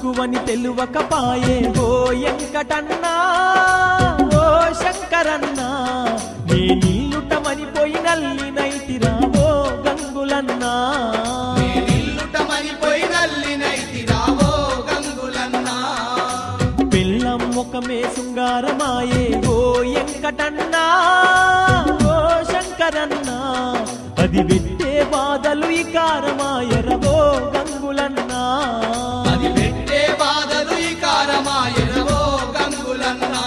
తక్కువని తెలువకపాయే ఓ ఎంకటన్నా ఓ శంకరన్నా నే నిల్లుటమని పోయి నల్లినైతిరా ఓ గంగులన్నా నిల్లుటమని పోయి నల్లినైతి రావో గంగులన్నా పిల్లం ముఖమే శృంగారమాయే ఓ ఎంకటన్నా ఓ శంకరన్నా అది విట్టే బాధలు ఈ కారమాయరవో గంగులన్నా అది పెట్టే బాధలు ఈ కారమాయరవో గంగులన్నా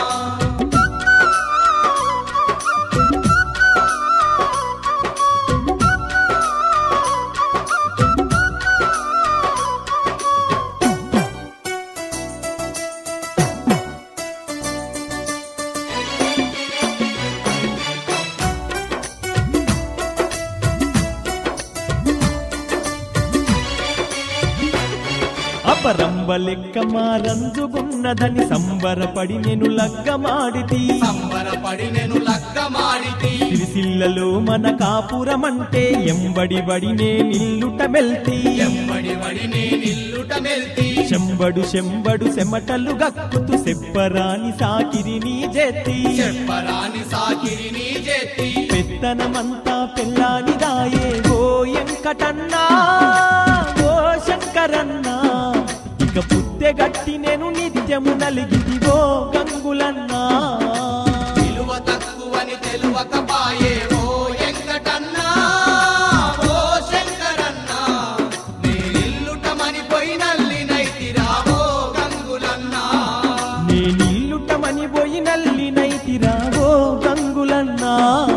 అపరంబ లెక్క మారంజుగున్నదని సంబరపడి నేను లగ్గమాడితి సంబరపడి నేను లగ్గమాడితి సిరిసిల్లలో మన కాపురమంటే ఎంబడి బడి నే నిల్లుట మెల్తి ఎంబడి వడి నే నిల్లుట మెల్తి శంబడు శంబడు చెమటలు గక్కుతూ సెప్పరాని సాకిరి నీ జెత్తి చెప్పరాని సాకిరి నీ చేతి పెత్తనమంతా పెళ్ళానిదాయే ఓ ఎంకటన్నా ఓ శంకరన్నా ఇక పుత్తె గట్టి నేను నిత్యము నలిగిది ఓ గంగులన్నా విలువ తక్కువని తెలువకపాయే ఓ ఎంకటన్నా ఓ శంకరన్నా నీ నిల్లుటమని పోయి నల్లినైతి రావో గంగులన్నా నేనిల్లుటమని పోయి నల్లినైతిరా ఓ గంగులన్నా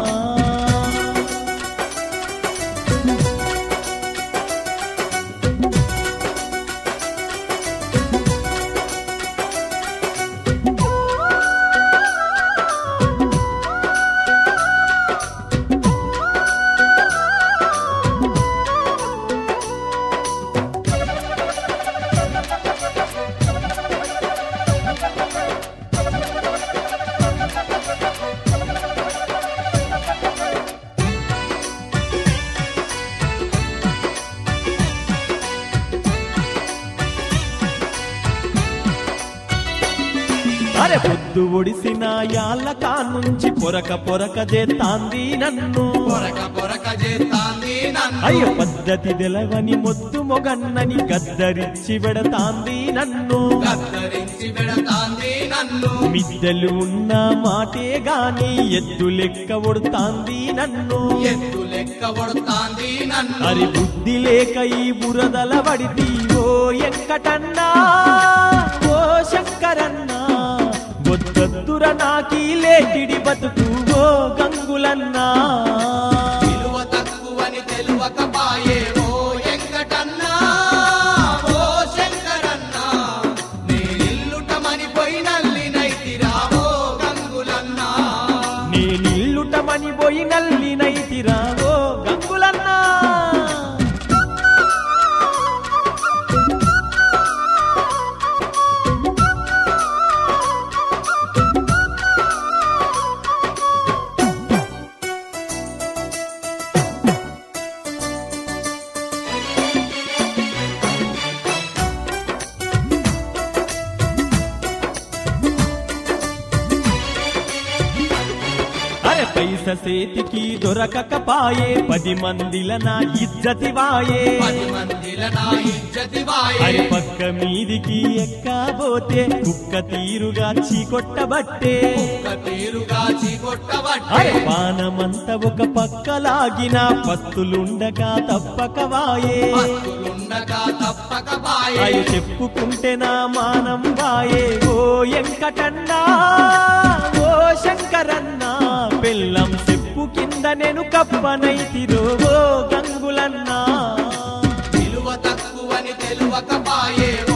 అరే పొద్దు ఒడిసిన యాళ్ళ కానుంచి పొరక పొరక చేస్తాంది నన్ను పొరక పొరక చేస్తాంది నన్ను అయ్యో పద్ధతి తెలవని మొద్దు మొగన్నని గద్దరిచ్చి పెడతాంది నన్ను కత్తరించి పెడతాంది నన్ను మిద్దెలు ఉన్న మాటే గాని ఎద్దు లెక్క ఒడుతాంది నన్ను ఎత్తు లెక్క కొడుతాంది నన్ను అరి బుద్ధి లేక ఈ బురదల పడితి ఓ ఎంకటన్నా ఓ శంకరన్నా వద్దద్దుర నాకీ లేకిడి బతుకు ఓ గంగులన్నా విలువ తక్కువని తెలువకపాయే ఓ ఎంకటన్నా ఓ శంకరన్నా నీ నిల్లుటమని పోయి నల్లినైతి రావో గంగులన్నా నేనిల్లుటమని పోయి నల్లినైతిరా ఓ గంగులన్నా అరే పైస సేతికి దొరకకపాయే పది మందిల నా ఇజ్జతి వాయే పది మందిల నా ఇజ్జతి అరి వాయే పక్క మీదికి ఎక్కబోతే కుక్క తీరుగా చీకొట్టబట్టే ఒక్క తీరుగా చీకొట్టబట్టే అరే పానమంత ఒక పక్కలాగిన పత్తులుండగా తప్పక వాయే భక్తులుండగా తప్పక పాయే అయి చెప్పుకుంటే నా మానం వాయే ఓ ఎంకటన్నా ఓ శంకరన్నా పెళ్ళం చెప్పు కింద నేను కప్పనైతిరో ఓ గంగులన్నా విలువ తక్కువని తెలువక పాయే